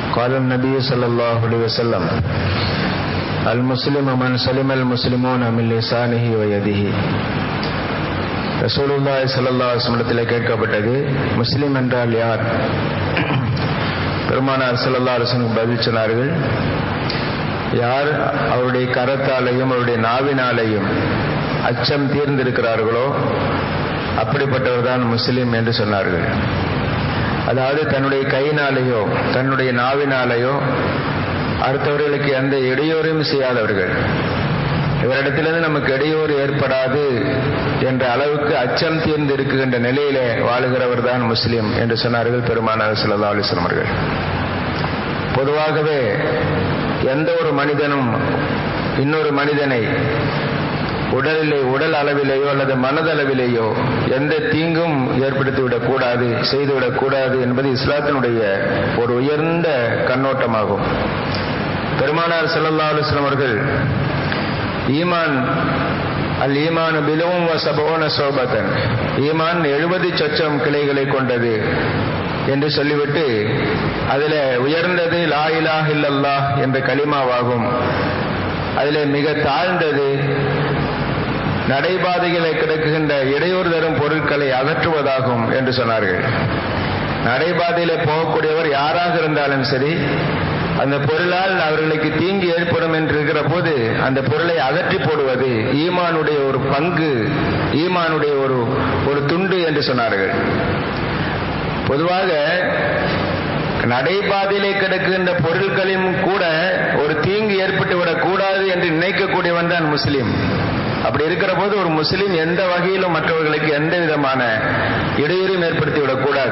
قال النبي صلى الله عليه وسلم المسلم من سلم المسلمون من لسانه ويده ரசூலுல்லாஹி ஸல்லல்லாஹு அலைஹி வஸல்லம் கேட்கப்பட்டது முஸ்லிம் என்றால் யார் பெருமானார் ஸல்லல்லாஹு அலைஹி வஸல்லம் பதில் சொன்னார்கள் யார் அவருடைய கரத்தாலையும் அவருடைய நாவினாலையும் அச்சம் தீர்ந்திருக்கிறார்களோ அப்படிப்பட்டவர் தான் முஸ்லிம் என்று சொன்னார்கள் அதாவது தன்னுடைய கையினாலேயோ தன்னுடைய நாவினாலேயோ அடுத்தவர்களுக்கு எந்த இடையூறையும் செய்யாதவர்கள் இவரிடத்திலிருந்து நமக்கு இடையூறு ஏற்படாது என்ற அளவுக்கு அச்சம் தீர்ந்து இருக்குகின்ற நிலையிலே வாழுகிறவர் தான் முஸ்லீம் என்று சொன்னார்கள் பெருமானார் சல்லா அலிஸ்லாம் அவர்கள் பொதுவாகவே எந்த ஒரு மனிதனும் இன்னொரு மனிதனை உடலிலே உடல் அளவிலேயோ அல்லது மனதளவிலேயோ எந்த தீங்கும் ஏற்படுத்திவிடக் கூடாது செய்துவிடக் கூடாது என்பது இஸ்லாத்தினுடைய ஒரு உயர்ந்த கண்ணோட்டமாகும் பெருமானார் செல்லல்லா அலுவலம் அவர்கள் ஈமான் அல் ஈமான் பிலவும் சபோன சோபத்தன் ஈமான் எழுபது சொச்சம் கிளைகளை கொண்டது என்று சொல்லிவிட்டு அதில் உயர்ந்தது லா இலாஹ் இல்லல்லா என்ற களிமாவாகும் அதில் மிக தாழ்ந்தது நடைபாதைகளை கிடக்குகின்ற இடையூறு தரும் பொருட்களை அகற்றுவதாகும் என்று சொன்னார்கள் நடைபாதையில போகக்கூடியவர் யாராக இருந்தாலும் சரி அந்த பொருளால் அவர்களுக்கு தீங்கு ஏற்படும் என்று இருக்கிற போது அந்த பொருளை அகற்றி போடுவது ஈமானுடைய ஒரு பங்கு ஈமானுடைய ஒரு ஒரு துண்டு என்று சொன்னார்கள் பொதுவாக நடைபாதையிலே கிடக்கின்ற பொருட்களையும் கூட ஒரு தீங்கு ஏற்பட்டு விடக்கூடாது என்று நினைக்கக்கூடியவன் தான் முஸ்லீம் அப்படி இருக்கிற போது ஒரு முஸ்லீம் எந்த வகையிலும் மற்றவர்களுக்கு எந்த விதமான இடையூறும் ஏற்படுத்தி விடக்கூடாது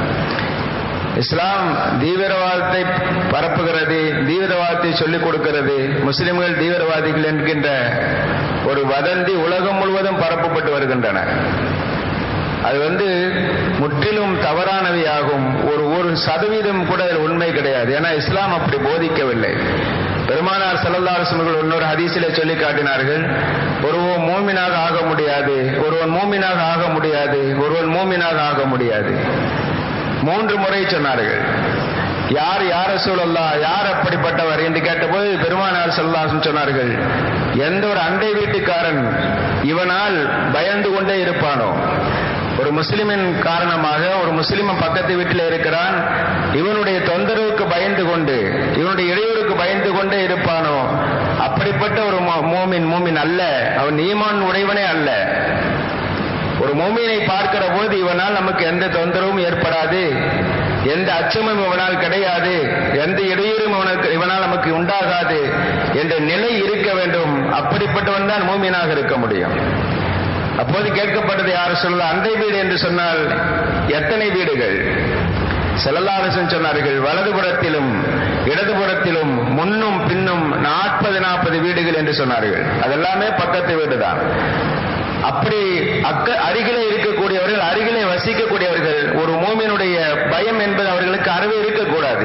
இஸ்லாம் தீவிரவாதத்தை பரப்புகிறது தீவிரவாதத்தை சொல்லிக் கொடுக்கிறது முஸ்லிம்கள் தீவிரவாதிகள் என்கின்ற ஒரு வதந்தி உலகம் முழுவதும் பரப்பப்பட்டு வருகின்றன அது வந்து முற்றிலும் தவறானவையாகும் ஒரு ஒரு சதவீதம் கூட உண்மை கிடையாது ஏன்னா இஸ்லாம் அப்படி போதிக்கவில்லை பெருமானார் செல்லல்லாசர்கள் இன்னொரு ஹதீசிலே சொல்லி காட்டினார்கள் ஒருவன் மூமினாக ஆக முடியாது ஒருவன் மூமினாக ஆக முடியாது ஒருவன் மூமினாக ஆக முடியாது மூன்று முறை சொன்னார்கள் யார் யார சூழல்லா யார் அப்படிப்பட்டவர் என்று கேட்டபோது பெருமானார் செல்லாசன் சொன்னார்கள் எந்த ஒரு அண்டை வீட்டுக்காரன் இவனால் பயந்து கொண்டே இருப்பானோ ஒரு முஸ்லிமின் காரணமாக ஒரு முஸ்லிமன் பக்கத்து வீட்டில் இருக்கிறான் இவனுடைய தொந்தரவுக்கு பயந்து கொண்டு இவனுடைய இடையூறுக்கு பயந்து கொண்டே இருப்பானோ அப்படிப்பட்ட ஒரு மோமின் மூமின் அல்ல அவன் ஈமான் உடையவனே அல்ல ஒரு மூமினை பார்க்கிற போது இவனால் நமக்கு எந்த தொந்தரவும் ஏற்படாது எந்த அச்சமும் இவனால் கிடையாது எந்த இடையூறும் இவனுக்கு இவனால் நமக்கு உண்டாகாது என்ற நிலை இருக்க வேண்டும் அப்படிப்பட்டவன் தான் மூமினாக இருக்க முடியும் அப்போது கேட்கப்பட்டது யார் சொல்ல அண்டை வீடு என்று சொன்னால் எத்தனை வீடுகள் செல்லல்லாரசன் சொன்னார்கள் வலதுபுறத்திலும் இடதுபுறத்திலும் முன்னும் பின்னும் நாற்பது நாற்பது வீடுகள் என்று சொன்னார்கள் அதெல்லாமே பக்கத்து வீடுதான் அப்படி அக்க அருகிலே இருக்கக்கூடியவர்கள் அருகிலே வசிக்கக்கூடியவர்கள் ஒரு மூமினுடைய பயம் என்பது அவர்களுக்கு அறவே இருக்கக்கூடாது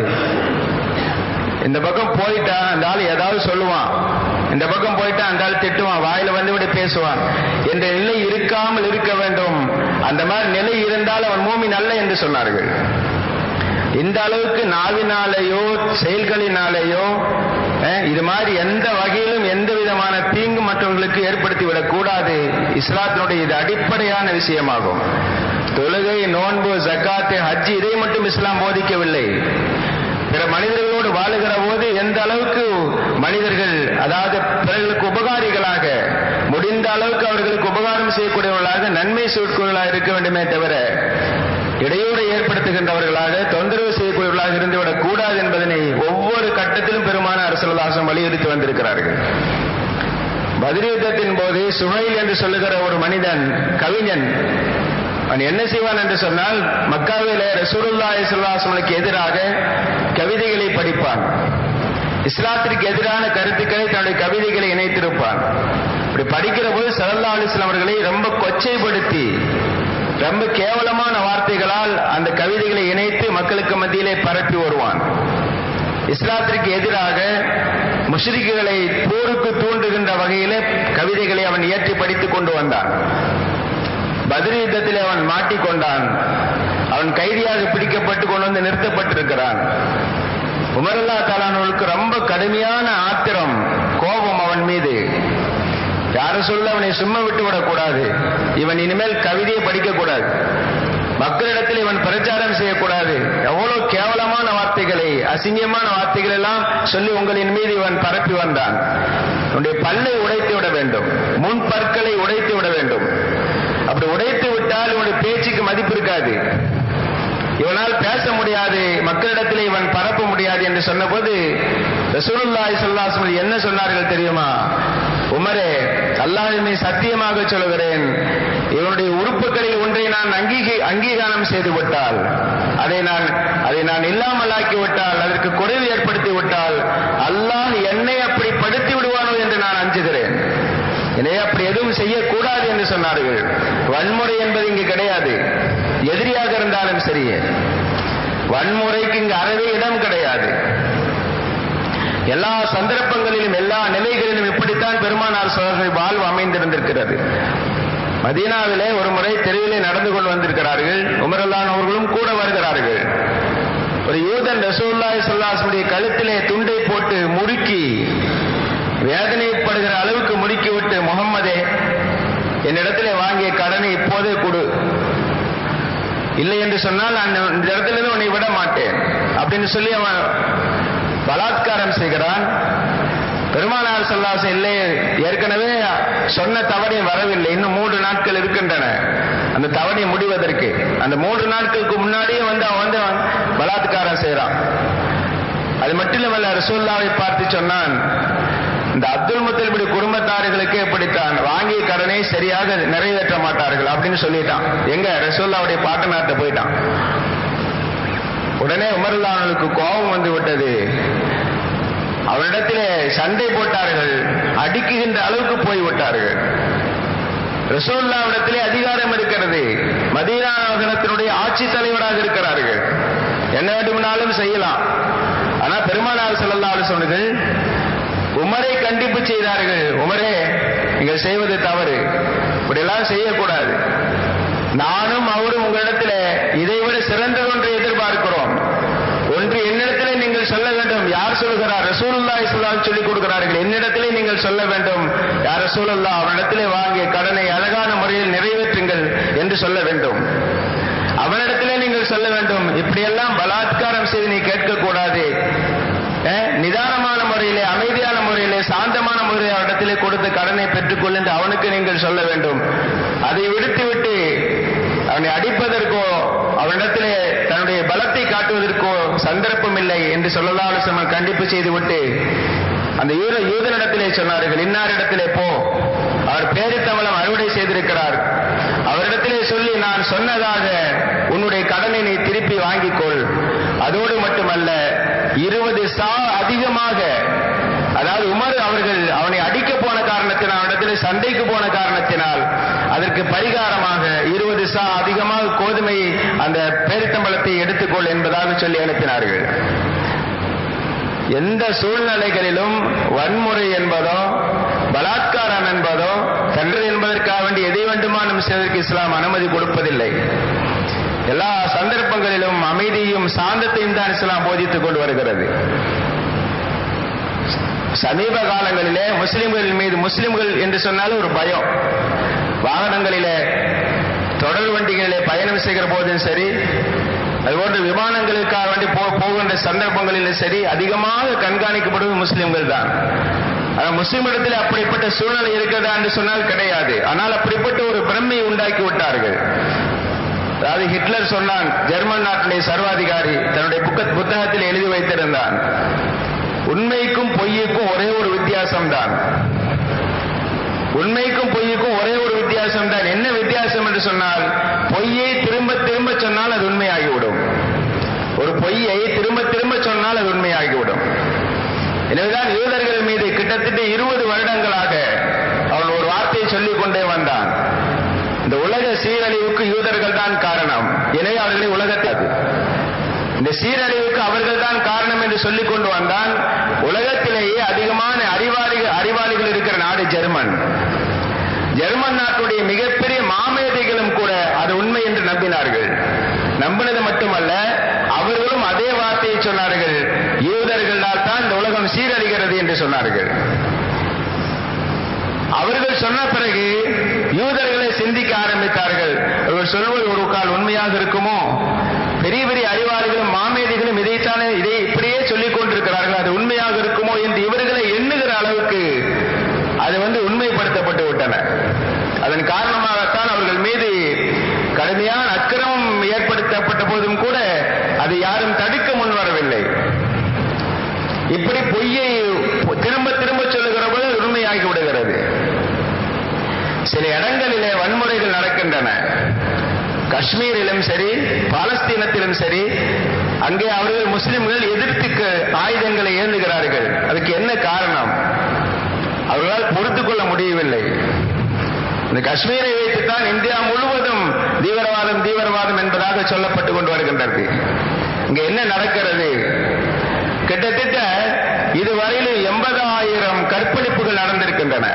இந்த பக்கம் போயிட்டா அந்த ஆள் ஏதாவது சொல்லுவான் இந்த பக்கம் போயிட்டா அந்த ஆள் திட்டுவான் வாயில வந்து விட பேசுவான் என்ற நிலை இருக்காமல் இருக்க வேண்டும் அந்த மாதிரி நிலை இருந்தால் அவன் மூமின் அல்ல என்று சொன்னார்கள் இந்த அளவுக்கு நாவினாலேயோ செயல்களினாலேயோ இது மாதிரி எந்த வகையிலும் எந்த விதமான தீங்கு மற்றவர்களுக்கு ஏற்படுத்தி விடக்கூடாது இஸ்லாத்தினுடைய இது அடிப்படையான விஷயமாகும் தொழுகை நோன்பு ஜக்காத்து ஹஜ்ஜி இதை மட்டும் இஸ்லாம் போதிக்கவில்லை பிற மனிதர்களோடு வாழுகிற போது எந்த அளவுக்கு மனிதர்கள் அதாவது பிறர்களுக்கு உபகாரிகளாக முடிந்த அளவுக்கு அவர்களுக்கு உபகாரம் செய்யக்கூடியவர்களாக நன்மை செய்யக்கூடியவர்களாக இருக்க வேண்டுமே தவிர இடையூறை ஏற்படுத்துகின்றவர்களாக தொந்தரவு செய்யக்கூடியவர்களாக இருந்துவிடக் கூடாது என்பதனை ஒவ்வொரு கட்டத்திலும் பெருமான அரசலாசம் வலியுறுத்தி வந்திருக்கிறார்கள் பதில் யுத்தத்தின் போது சுகைல் என்று சொல்லுகிற ஒரு மனிதன் கவிஞன் அவன் என்ன செய்வான் என்று சொன்னால் மக்காவில ரசூலுல்லாஹி ஸல்லல்லாஹு எதிராக கவிதைகளை படிப்பான் இஸ்லாத்திற்கு எதிரான கருத்துக்களை தன்னுடைய கவிதைகளை இணைத்திருப்பான் இப்படி படிக்கிற போது சல்லா அலிஸ்லாம் அவர்களை ரொம்ப கொச்சைப்படுத்தி ரொம்ப கேவலமான வார்த்தைகளால் அந்த கவிதைகளை இணைத்து மக்களுக்கு மத்தியிலே பரப்பி வருவான் இஸ்லாத்திற்கு எதிராக முஷ்ரிக்குகளை போருக்கு தூண்டுகின்ற வகையிலே கவிதைகளை அவன் இயற்றி படித்துக் கொண்டு வந்தான் பதில் யுத்தத்தில் அவன் மாட்டிக்கொண்டான் அவன் கைதியாக பிடிக்கப்பட்டு கொண்டு வந்து நிறுத்தப்பட்டிருக்கிறான் உமரல்லா தாலானவர்களுக்கு ரொம்ப கடுமையான ஆத்திரம் கோபம் அவன் மீது யாரும் சொல்ல அவனை சும்மா விட்டு விடக்கூடாது இவன் இனிமேல் கவிதையை படிக்க கூடாது மக்களிடத்தில் இவன் பிரச்சாரம் செய்யக்கூடாது எவ்வளவு கேவலமான வார்த்தைகளை அசிங்கமான வார்த்தைகள் எல்லாம் சொல்லி உங்களின் மீது இவன் பரப்பி வந்தான் உன்னுடைய பல்லை உடைத்து விட வேண்டும் முன் பற்களை உடைத்து விட வேண்டும் அப்படி உடைத்து விட்டால் இவனுடைய பேச்சுக்கு மதிப்பு இருக்காது இவனால் பேச முடியாது மக்களிடத்தில் இவன் பரப்ப முடியாது என்று சொன்னபோது ரசூலுல்லாஹி ஸல்லல்லாஹு என்ன சொன்னார்கள் தெரியுமா உமரே அல்லாஹ்வை சத்தியமாக சொல்கிறேன் இவனுடைய உறுப்புகளில் ஒன்றை நான் அங்கீக அங்கீகாரம் செய்து விட்டால் அதை நான் அதை நான் இல்லாமலாக்கி விட்டால் அதற்கு குறைவு ஏற்படுத்தி விட்டால் அல்லாஹ் என்னை அப்படி படுத்தி விடுவானோ என்று நான் அஞ்சுகிறேன் எனவே அப்படி எதுவும் செய்யக்கூடாது என்று சொன்னார்கள் வன்முறை என்பது இங்கு கிடையாது எதிரியாக இருந்தாலும் சரி வன்முறைக்கு இங்கு அறவே இடம் கிடையாது எல்லா சந்தர்ப்பங்களிலும் எல்லா நிலைகளிலும் இப்படித்தான் பெருமானார் சோழர்கள் வாழ்வு அமைந்திருந்திருக்கிறது மதீனாவிலே ஒரு முறை தெருவிலே நடந்து கொண்டு வந்திருக்கிறார்கள் உமரல்லான் அவர்களும் கூட வருகிறார்கள் ஒரு யூதன் ரசூல்லாய் சொல்லாசனுடைய கழுத்திலே துண்டை போட்டு முறுக்கி வேதனைப்படுகிற அளவுக்கு முறுக்கி விட்டு முகம்மதே என்னிடத்திலே வாங்கிய கடனை இப்போதே கொடு இல்லை என்று சொன்னால் நான் இந்த இடத்திலிருந்து உன்னை விட மாட்டேன் அப்படின்னு சொல்லி அவன் பலாத்காரம் செய்கிறான் பெருமானார் சொல்லாச இல்லை ஏற்கனவே சொன்ன தவணை வரவில்லை இன்னும் மூன்று நாட்கள் இருக்கின்றன அந்த தவணை முடிவதற்கு அந்த மூன்று நாட்களுக்கு முன்னாடியே வந்து அவன் வந்து பலாத்காரம் செய்யறான் அது மட்டும் இல்லாமல் ரசூல்லாவை பார்த்து சொன்னான் இந்த அப்துல் முத்தலிபுடைய குடும்பத்தார்களுக்கு எப்படித்தான் வாங்கிய கடனை சரியாக நிறைவேற்ற மாட்டார்கள் அப்படின்னு சொல்லிட்டான் எங்க ரசூல்லாவுடைய பாட்டனார்ட்ட போயிட்டான் உடனே உமர்லானுக்கு கோபம் வந்து விட்டது அவரிடத்திலே சண்டை போட்டார்கள் அடிக்குகின்ற அளவுக்கு போய் விட்டார்கள் ரசூல்லாவிடத்திலே அதிகாரம் இருக்கிறது மதீனா நகரத்தினுடைய ஆட்சி தலைவராக இருக்கிறார்கள் என்ன வேண்டுமானாலும் செய்யலாம் ஆனா பெருமானார் செல்லல்லா சொன்னர்கள் உமரை கண்டிப்பு செய்தார்கள் உமரே நீங்கள் செய்வது தவறு இப்படியெல்லாம் செய்யக்கூடாது நானும் அவரும் உங்களிடத்தில் இதைவிட சிறந்தது ஒன்றை எதிர்பார்க்கிறோம் ஒன்று என்னிடத்திலே நீங்கள் சொல்ல வேண்டும் யார் சொல்லுகிறார் ரசூலுல்லாஹி ஸல்லல்லாஹு சொல்லிக் கொடுக்கிறார்கள் என்னிடத்திலே நீங்கள் சொல்ல வேண்டும் யார் ரசூலுல்லா அவனிடத்திலே வாங்கிய கடனை அழகான முறையில் நிறைவேற்றுங்கள் என்று சொல்ல வேண்டும் அவனிடத்திலே நீங்கள் சொல்ல வேண்டும் இப்படியெல்லாம் பலாத்காரம் செய்து நீ கேட்கக்கூடாது நிதானமான முறையிலே அமைதியான முறையிலே சாந்தமான முறையில் அவரிடத்திலே கொடுத்த கடனை பெற்றுக்கொள் என்று அவனுக்கு நீங்கள் சொல்ல வேண்டும் அதை விடுத்துவிட்டு அவனை அடிப்பதற்கோ அவனிடத்திலே தன்னுடைய பலத்தை காட்டுவதற்கோ சந்தர்ப்பம் இல்லை என்று சொல்லலாம் கண்டிப்பு செய்துவிட்டு அந்த யூத யூதனிடத்திலே சொன்னார்கள் இன்னாரிடத்திலே போ அவர் பேரித்தவளம் அறுவடை செய்திருக்கிறார் அவரிடத்திலே சொல்லி நான் சொன்னதாக உன்னுடைய கடனை நீ திருப்பி வாங்கிக்கொள் அதோடு மட்டுமல்ல இருபது சா அதிகமாக அதாவது உமர் அவர்கள் அவனை அடிக்க போன காரணத்தினால் அவனிடத்தில் சண்டைக்கு போன காரணத்தினால் அதற்கு பரிகாரமாக இருபது சா அதிகமாக கோதுமை அந்த பேரித்தம்பளத்தை எடுத்துக்கொள் என்பதாக சொல்லி அனுப்பினார்கள் எந்த சூழ்நிலைகளிலும் வன்முறை என்பதோ பலாத்காரம் என்பதோ தன்று என்பதற்காக வேண்டி எதை வேண்டுமானும் செய்வதற்கு இஸ்லாம் அனுமதி கொடுப்பதில்லை எல்லா சந்தர்ப்பங்களிலும் அமைதியும் சாந்தத்தையும் தான் இஸ்லாம் போதித்துக் கொண்டு வருகிறது சமீப காலங்களிலே முஸ்லிம்கள் மீது முஸ்லிம்கள் என்று சொன்னாலும் ஒரு பயம் வாகனங்களிலே தொடர் வண்டிகளிலே பயணம் செய்கிற போதும் சரி அதுபோன்று விமானங்களுக்காக வேண்டி போகின்ற சந்தர்ப்பங்களிலும் சரி அதிகமாக கண்காணிக்கப்படுவது முஸ்லிம்கள் தான் ஆனால் முஸ்லிம் இடத்தில் அப்படிப்பட்ட சூழ்நிலை இருக்கிறதா என்று சொன்னால் கிடையாது ஆனால் அப்படிப்பட்ட ஒரு பிரம்மை உண்டாக்கி விட்டார்கள் அதாவது ஹிட்லர் சொன்னான் ஜெர்மன் நாட்டிலே சர்வாதிகாரி தன்னுடைய புக்க புத்தகத்தில் எழுதி வைத்திருந்தான் உண்மைக்கும் பொய்யுக்கும் ஒரே ஒரு வித்தியாசம் தான் உண்மைக்கும் பொய்யுக்கும் ஒரே ஒரு வித்தியாசம் தான் என்ன வித்தியாசம் என்று சொன்னால் பொய்யை திரும்ப திரும்ப சொன்னால் அது உண்மையாகிவிடும் ஒரு பொய்யை திரும்ப திரும்ப சொன்னால் அது உண்மையாகிவிடும் எனவேதான் யூதர்கள் மீது கிட்டத்தட்ட இருபது வருடங்களாக அவன் ஒரு வார்த்தையை சொல்லிக் கொண்டே வந்தான் இந்த உலக சீரழிவுக்கு யூதர்கள் தான் காரணம் எனவே அவர்களை உலகத்தில் இந்த சீரழிவுக்கு அவர்கள் தான் காரணம் என்று சொல்லிக் கொண்டு வந்தான் உலகத்திலேயே அதிகமான அறிவாளிகள் அறிவாளிகள் இருக்கிற நாடு ஜெர்மன் ஜெர்மன் நாட்டுடைய மிகப்பெரிய மாமேதைகளும் கூட அது உண்மை என்று நம்பினார்கள் நம்பினது மட்டுமல்ல அவர்களும் அதே வார்த்தையை சொன்னார்கள் யூத சீரழிகிறது என்று சொன்னார்கள் அவர்கள் சொன்ன பிறகு யூதர்களை சிந்திக்க ஆரம்பித்தார்கள் அவர்கள் சொல்வது ஒரு கால் உண்மையாக இருக்குமோ பெரிய பெரிய அறிவாளிகளும் மாமேதிகளும் இதைத்தானே இதை இப்படியே சொல்லிக் கொண்டிருக்கிறார்கள் அது உண்மையாக இருக்குமோ என்று இவர்களை எண்ணுகிற அளவுக்கு அது வந்து உண்மைப்படுத்தப்பட்டு விட்டன அதன் காரணமாகத்தான் அவர்கள் மீது கடுமையான அக்கிரமம் ஏற்படுத்தப்பட்ட போதும் கூட அதை யாரும் தடுக்க முன்வரவில்லை இப்படி பொய்யை திரும்ப திரும்ப சொல்லுகிற போது உண்மையாகி விடுகிறது சில இடங்களிலே வன்முறைகள் நடக்கின்றன காஷ்மீரிலும் சரி பாலஸ்தீனத்திலும் சரி அங்கே அவர்கள் முஸ்லிம்கள் எதிர்த்து ஆயுதங்களை ஏந்துகிறார்கள் அதுக்கு என்ன காரணம் அவர்களால் பொறுத்து கொள்ள முடியவில்லை இந்த காஷ்மீரை வைத்துத்தான் இந்தியா முழுவதும் தீவிரவாதம் தீவிரவாதம் என்பதாக சொல்லப்பட்டு கொண்டு வருகின்றது இங்க என்ன நடக்கிறது கிட்டத்தட்ட இதுவரையிலும் எண்பதாயிரம் கற்பழிப்புகள் நடந்திருக்கின்றன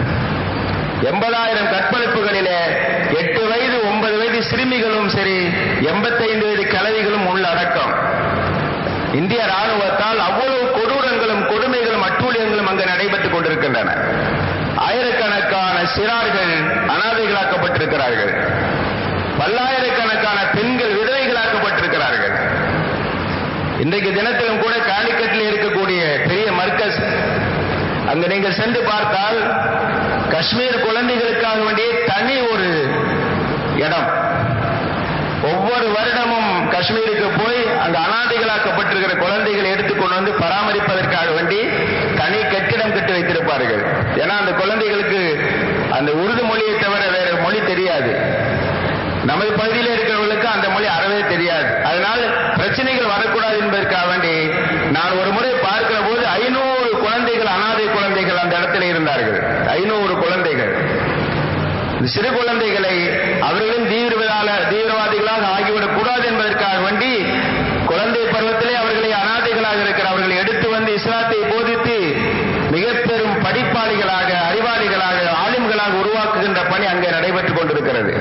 எண்பதாயிரம் கற்பழிப்புகளிலே எட்டு வயது ஒன்பது வயது சிறுமிகளும் சரி எண்பத்தைந்து வயது கிழவிகளும் உள்ளடக்கம் இந்திய ராணுவத்தால் அவ்வளவு கொடூரங்களும் கொடுமைகளும் அட்டூழியங்களும் அங்கு நடைபெற்றுக் கொண்டிருக்கின்றன ஆயிரக்கணக்கான சிறார்கள் அனாதைகளாக்கப்பட்டிருக்கிறார்கள் பல்லாயிரக்கணக்கான பெண்கள் விதவைகளாக்கப்பட்டிருக்கிறார்கள் இன்றைக்கு தினத்திலும் கூட காலிக்கட்டில் இருக்கக்கூடிய பெரிய மர்க்கஸ் அங்கு நீங்கள் சென்று பார்த்தால் காஷ்மீர் குழந்தைகளுக்காக வேண்டிய தனி ஒரு இடம் ஒவ்வொரு வருடமும் காஷ்மீருக்கு போய் அங்கு அனாதைகளாக்கப்பட்டிருக்கிற குழந்தைகளை எடுத்துக்கொண்டு வந்து பராமரிப்பதற்காக வேண்டி தனி கட்டிடம் கட்டி வைத்திருப்பார்கள் ஏன்னா அந்த குழந்தைகளுக்கு அந்த உருது மொழியை தவிர வேற மொழி தெரியாது நமது பகுதியில் இருக்கிறவர்களுக்கு அந்த மொழி அறவே தெரியாது அதனால் பிரச்சனைகள் வரக்கூடாது என்பதற்காக வேண்டி நான் ஒரு முறை பார்க்கிற போது ஐநூறு குழந்தைகள் அனாதை குழந்தைகள் அந்த இடத்துல இருந்தார்கள் ஐநூறு குழந்தைகள் இந்த சிறு குழந்தைகளை அவர்களும் தீவிரவாத தீவிரவாதிகளாக ஆகிவிடக் கூடாது என்பதற்காக வேண்டி குழந்தை பருவத்திலே அவர்களை அனாதைகளாக இருக்கிற அவர்களை எடுத்து வந்து இஸ்லாத்தை போதித்து மிக பெரும் படிப்பாளிகளாக அறிவாளிகளாக ஆலிம்களாக உருவாக்குகின்ற பணி அங்கே நடைபெற்றுக் கொண்டிருக்கிறது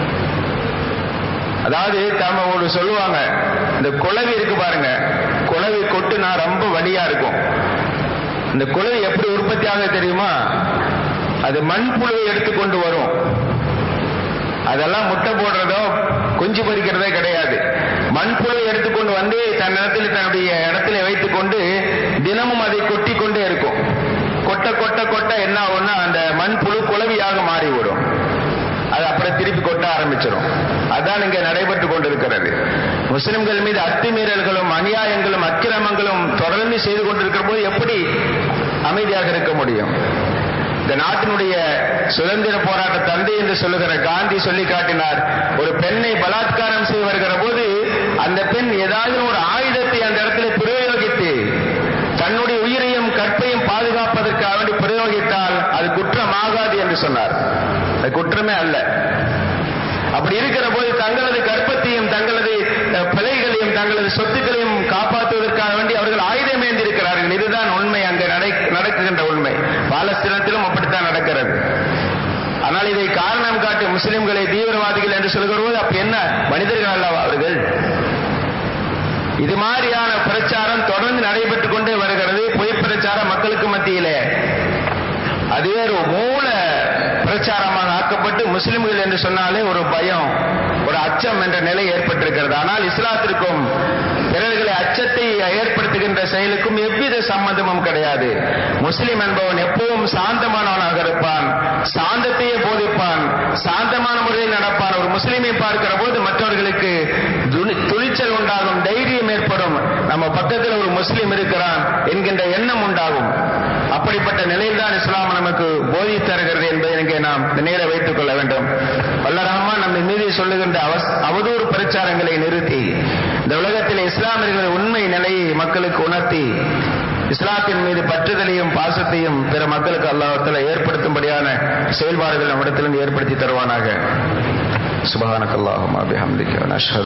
அதாவது தாம ஒரு சொல்லுவாங்க இந்த குளவி இருக்கு பாருங்க குளவி கொட்டுனா ரொம்ப வலியா இருக்கும் இந்த குளவி எப்படி உற்பத்தி ஆக தெரியுமா அது மண்புழுவை எடுத்துக்கொண்டு வரும் அதெல்லாம் முட்டை போடுறதோ குஞ்சு பறிக்கிறதே கிடையாது மண்புழுவை எடுத்துக்கொண்டு வந்து தன் இடத்துல தன்னுடைய இடத்துல வைத்துக்கொண்டு தினமும் அதை கொட்டி கொண்டே இருக்கும் கொட்ட கொட்ட கொட்ட என்ன ஆகும்னா அந்த மண்புழு குளவியாக மாறிவிடும் அது அப்புறம் திருப்பி கொட்ட ஆரம்பிச்சிடும் அதான் இங்க நடைபெற்றுக் கொண்டிருக்கிறது முஸ்லிம்கள் மீது அத்துமீறல்களும் அநியாயங்களும் அக்கிரமங்களும் தொடர்ந்து செய்து கொண்டிருக்கிற போது எப்படி அமைதியாக இருக்க முடியும் இந்த நாட்டினுடைய சுதந்திர போராட்ட தந்தை என்று சொல்லுகிற காந்தி சொல்லி காட்டினார் ஒரு பெண்ணை பலாத்காரம் செய்து வருகிற போது அந்த பெண் ஏதாவது ஒரு ஆயுதத்தை அந்த இடத்துல பிரயோகித்து தன்னுடைய உயிரையும் கற்பையும் பாதுகாப்பதற்காக வேண்டி பிரயோகித்தால் அது குற்றமாகாது என்று சொன்னார் அது குற்றமே அல்ல அப்படி இருக்கிற போது தங்களது கற்பத்தையும் தங்களது பிழைகளையும் தங்களது சொத்துக்களையும் காப்பாற்றுவதற்காக வேண்டி அவர்கள் ஆயுதம் ஏந்திருக்கிறார்கள் இதுதான் உண்மை அங்கு நடக்குகின்ற உண்மை பாலஸ்தீனத்திலும் அப்படித்தான் நடக்கிறது ஆனால் இதை காரணம் காட்டி முஸ்லிம்களை தீவிரவாதிகள் என்று சொல்கிற போது அப்ப என்ன மனிதர்கள் அல்லவா அவர்கள் இது மாதிரியான பிரச்சாரம் தொடர்ந்து நடைபெற்றுக் கொண்டே வருகிறது பொய் பிரச்சாரம் மக்களுக்கு மத்தியிலே அதுவே ஒரு மூல பிரச்சாரமாக ஆக்கப்பட்டு முஸ்லிம்கள் என்று சொன்னாலே ஒரு பயம் ஒரு அச்சம் என்ற நிலை ஏற்பட்டிருக்கிறது ஆனால் இஸ்லாத்திற்கும் பிறர்களை அச்சத்தை ஏற்படுத்துகின்ற செயலுக்கும் எவ்வித சம்பந்தமும் கிடையாது முஸ்லிம் என்பவன் எப்பவும் சாந்தமானவனாக இருப்பான் சாந்தத்தையே போதிப்பான் சாந்தமான முறையில் நடப்பான் ஒரு முஸ்லிமை பார்க்கிற போது மற்றவர்களுக்கு துணிச்சல் உண்டாகும் தைரியம் ஏற்படும் நம்ம பக்கத்தில் ஒரு முஸ்லிம் இருக்கிறான் என்கின்ற எண்ணம் உண்டாகும் அப்படிப்பட்ட நிலையில் தான் இஸ்லாம் நமக்கு போதி தருகிறது என்பதை இங்கே நாம் நினைல வைத்துக் கொள்ள வேண்டும் வல்லரகமா நம்ம மீது சொல்லுகின்ற அவதூறு பிரச்சாரங்களை நிறுத்தி இந்த உலகத்தில் இஸ்லாமியர்கள் உண்மை நிலையை மக்களுக்கு உணர்த்தி இஸ்லாத்தின் மீது பற்றுதலையும் பாசத்தையும் பிற மக்களுக்கு அல்லாஹத்தில் ஏற்படுத்தும்படியான செயல்பாடுகள் நம்மிடத்திலிருந்து ஏற்படுத்தி தருவானாக சுபஹானக்கல்லாஹுமா பிஹம்திக நஷ்ஹது